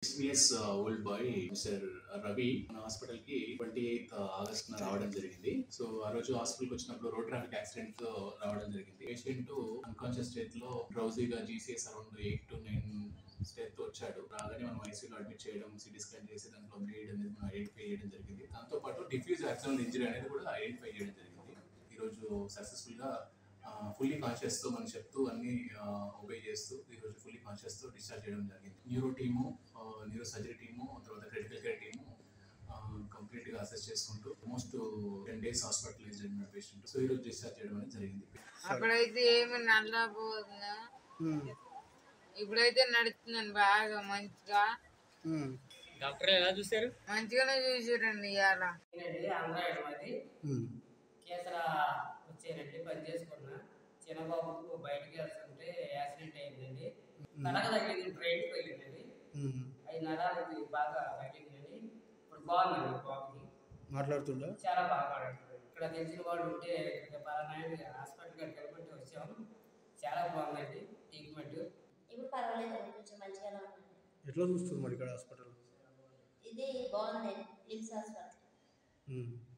SBS old boy mister Ravi మన hospital కి twenty eighth August న రావడం జరిగింది సో ఆ రోజు హాస్పిటల్ కి వచ్చినప్పుడు రోడ్ ట్రాఫిక్ యాక్సిడెంట్ తో రావడం జరిగింది పేషెంట్ అన్కాన్షియస్ స్టేట్ లో డ్రౌజీగా GCS around eight to nine state తో వచ్చాడు రాగానే మనం ఐసీయూలో అడ్మిట్ చేయడం సిటీ స్కాన్ చేసి దాంట్లో బ్లీడ్ అనేది మనం ఐడెంటిఫై చేయడం జరిగింది దాంతో పాటు డిఫ్యూజ్ యాక్సిడెంట్ ఇంజరీ అనేది కూడా ఐడెంటిఫై చేయడం జరిగింది ఈ రోజు సక్సెస్ఫుల్ గా ఫుల్లీ కాన్షియస్ తో మనం చెప్తూ అన్ని ఒబే చేస్తూ ఈ రోజు ఫుల్లీ కాన్షియస్ తో డిశ్చార్జ్ చేయడం జరిగింది neuro team neuro surgery team తర్వాత క్రిటికల్ కేర్ టీము కంప్లీట్ గా అసెస్ చేసుకుంటూ ఆల్మోస్ట్ టెన్ డేస్ హాస్పిటలైజ్ అయిన పేషెంట్ సో ఈ రోజు డిశ్చార్జ్ చేయడం అనేది జరిగింది అప్పుడైతే ఏమి నల్లపోతున్నా ఇప్పుడైతే నడుస్తున్నాను బాగా మంచిగా డాక్టర్ ఎలా చూశారు మంచిగానే చూసారండి ఇవాళ నేనండి ఆంధ్రాయడం అది కేసర వచ్చానండి పని చేసుకున్నా చిన్నబాబుకు బయటకు వెళ్తుంటే యాక్సిడెంట్ అయిందండి తనక తగిలింది ట్రైన్కి వెళ్ళిందండి అవి నరాలకి బాగా తగిలిందండి ఇప్పుడు బాగుందండి బాబుకి మాట్లాడుతుండా చాలా బాగా మాట్లాడుతుంది ఇక్కడ తెలిసిన వాళ్ళు ఉంటే ఇక్కడ పలానాయుడు హాస్పిటల్ గారికి వెళ్ళబట్టి వచ్చాము చాలా బాగుందండి ట్రీట్మెంట్ ఇప్పుడు పర్వాలేదండి కొంచెం మంచిగానే ఉన్నాను ఎట్లా చూస్తుంది మరి ఇక్కడ హాస్పిటల్ ఇది బాగుంది లిమ్స్ హాస్పిటల్ ఉమ్.